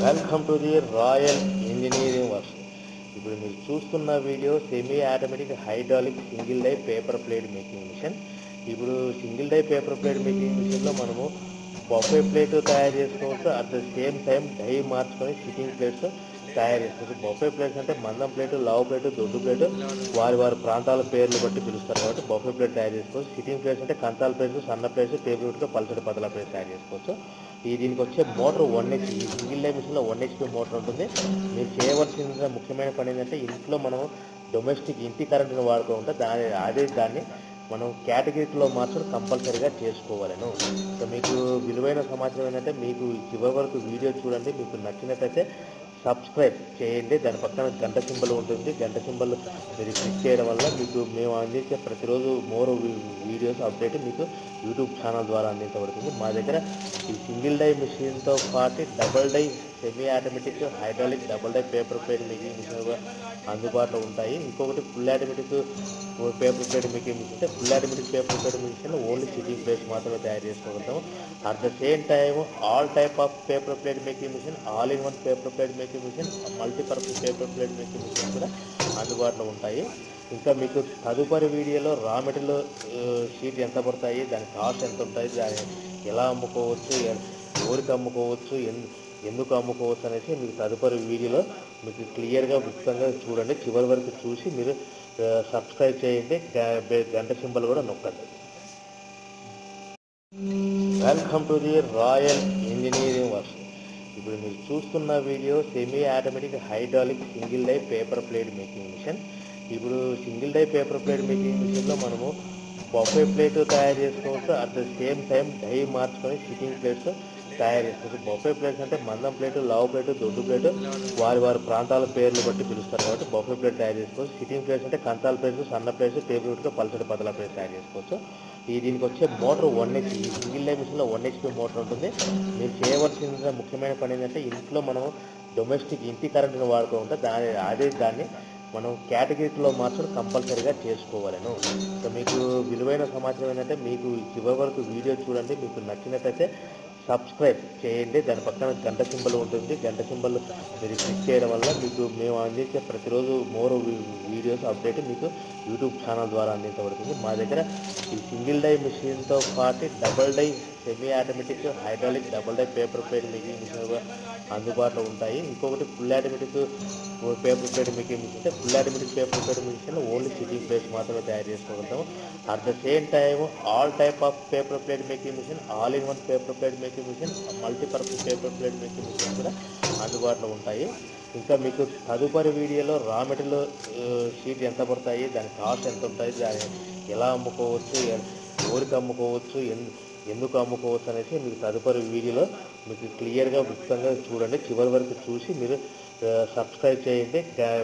welcome to the Royal Engineering Works ఇప్పుడు మీరు చూస్తున్న video semi automatic hydraulic single die paper plate making machine ఇప్పుడు single die paper plate making మిషన్లో మనము buffet plate తయారు చేసుకోవచ్చు at the same time die మార్చుకొని sitting plates తయారు చేసుకోవచ్చు బొఫే ప్లేట్స్ అంటే మందం ప్లేట్ లావు ప్లేట్ దొడ్డు ప్లేట్ వారి వారి ప్రాంతాల పేర్లు బట్టి పిలుస్తారు కాబట్టి బొఫే ప్లేట్ తయారు చేసుకోవచ్చు సిట్టింగ్ ప్లేట్స్ అంటే కంచాల ప్లేట్స్ సన్న ప్లేట్స్ టేబుల్ వుడ్గా పల్సటి పతల ప్లేట్ తయారు చేసుకోవచ్చు ఈ దీనికి వచ్చే మోటార్ వన్ హెచ్పి ఈ సింగిల్ లైన్ మిషన్లో వన్ హెచ్పి మోటార్ ఉంటుంది మీరు చేయవలసిన ముఖ్యమైన పని ఏంటంటే ఇంట్లో మనం డొమెస్టిక్ ఇంటి కరెంట్ని వాడుతూ ఉంటే దాని అదే దాన్ని మనం కేటగిరీలో మాత్రం కంపల్సరీగా చేసుకోవాలను సో మీకు విలువైన సమాచారం ఏంటంటే మీకు చివరి వరకు వీడియో చూడండి మీకు నచ్చినట్లయితే సబ్స్క్రైబ్ చేయండి దాని పక్కన గంట సింబల్ ఉంటుంది గంట సింబల్ మీరు క్లిక్ చేయడం వల్ల మీకు మేము అందించే ప్రతిరోజు మోర్ వీడియోస్ అప్డేట్ మీకు యూట్యూబ్ ఛానల్ ద్వారా అందించబడుతుంది మా దగ్గర ఈ సింగిల్ డై మిషన్తో పాటు double die semi automatic hydraulic double die paper plate making machine కూడా అందుబాటులో ఉంటాయి ఇంకొకటి full automatic paper plate making machine అంటే full automatic paper plate machine only sitting plates మాత్రమే తయారు చేసుకోగలుగుతాము at the same time all type of paper plate making machine all in one paper plate making machine multipurpose paper plate making machine కూడా అందుబాటులో ఉంటాయి ఇంకా మీకు తదుపరి వీడియోలో రా మెటీరియల్ షీట్ ఎంత పడతాయి దాని కాస్ట్ ఎంత ఉంటుంది దాన్ని ఎలా అమ్ముకోవచ్చు ఎ- ఎవరికి అమ్ముకోవచ్చు ఎన్ ఎందుకు అమ్ముకోవచ్చు అనేసి మీకు తదుపరి వీడియోలో మీకు క్లియర్గా విపుతంగా చూడండి చివరి వరకు చూసి మీరు ఆ, సబ్స్క్రైబ్ చేయండి గ- బె- గంట సింబల్ కూడా నొక్కండి welcome to the Royal Engineering Works ఇప్పుడు మీరు చూస్తున్న video semi automatic hydraulic single die paper plate making machine ఇప్పుడు single die paper plate making మిషన్లో మనము బొఫే ప్లేట్ తయారు చేసుకోవచ్చు at the same time die మార్చుకొని సిట్టింగ్ ప్లేట్స్ తయారు చేసుకోవచ్చు బొఫే ప్లేట్స్ అంటే మందం ప్లేట్ లావు ప్లేట్ దొడ్డు ప్లేట్ వారి వారి ప్రాంతాల పేర్లు బట్టి పిలుస్తారు కాబట్టి బొఫే ప్లేట్ తయారు చేసుకోవచ్చు సిట్టింగ్ ప్లేట్స్ అంటే కంచాల ప్లేట్స్ సన్న ప్లేట్స్ టేబుల్ వుడ్గా పల్సటి పతల ప్లేట్ తయారు చేసుకోవచ్చు ఈ దీనికి వచ్చే మోటార్ వన్ హెచ్పి ఈ సింగిల్ లైన్ మిషన్లో వన్ హెచ్పి మోటార్ ఉంటుంది మీరు చేయవలసిన ముఖ్యమైన పని ఏంటంటే ఇంట్లో మనం డొమెస్టిక్ ఇంటి కరెంట్ని వాడుతూ ఉంటే దాని అదే దాన్ని మనం కేటగిరీలో మాత్రం కంపల్సరీగా చేసుకోవాలను సో మీకు విలువైన సమాచారం ఏంటంటే మీకు చివరి వరకు వీడియో చూడండి మీకు నచ్చినట్లయితే సబ్స్క్రైబ్ చేయండి దాని పక్కన గంట సింబల్ ఉంటుంది గంట సింబల్ మీరు క్లిక్ చేయడం వల్ల మీకు మేము అందించే ప్రతిరోజు మోర్ వీడియోస్ అప్డేట్ మీకు యూట్యూబ్ ఛానల్ ద్వారా అందించబడుతుంది మా దగ్గర ఈ సింగిల్ డై మిషన్తో పాటు double die semi automatic hydraulic double die paper plate making machine కూడా అందుబాటులో ఉంటాయి ఇంకొకటి full automatic paper plate making machine అంటే full automatic paper plate machine only sitting plates మాత్రమే తయారు చేసుకోగలుగుతాము at the same time all type of paper plate making machine all in one paper plate making machine multipurpose paper plate making machine కూడా అందుబాటులో ఉంటాయి ఇంకా మీకు తదుపరి వీడియోలో రా మెటీరియల్ షీట్ ఎంత పడతాయి దాని కాస్ట్ ఎంత ఉంటుంది దాన్ని ఎలా అమ్ముకోవచ్చు ఎ- ఎవరికి అమ్ముకోవచ్చు ఎన్ ఎందుకు అమ్ముకోవచ్చు అనేసి మీకు తదుపరి వీడియోలో మీకు క్లియర్గా విపుతంగా చూడండి చివరి వరకు చూసి మీరు ఆ, సబ్స్క్రైబ్ చేయండి గ-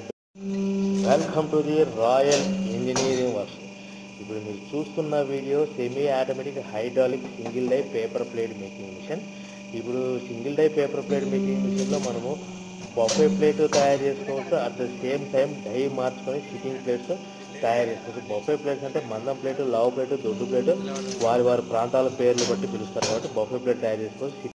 welcome to the Royal Engineering Works ఇప్పుడు మీరు చూస్తున్న video semi automatic hydraulic single die paper plate making machine ఇప్పుడు single die paper plate making మిషన్లో మనము బొఫే ప్లేట్ తయారు చేసుకోవచ్చు at the same time die మార్చుకొని సిట్టింగ్ ప్లేట్స్ తయారు చేసుకోవచ్చు బొఫే ప్లేట్స్ అంటే మందం ప్లేట్ లావు ప్లేట్ దొడ్డు ప్లేట్ వారి వారి ప్రాంతాల పేర్లు బట్టి పిలుస్తారు కాబట్టి బొఫే ప్లేట్ తయారు చేసుకోవచ్చు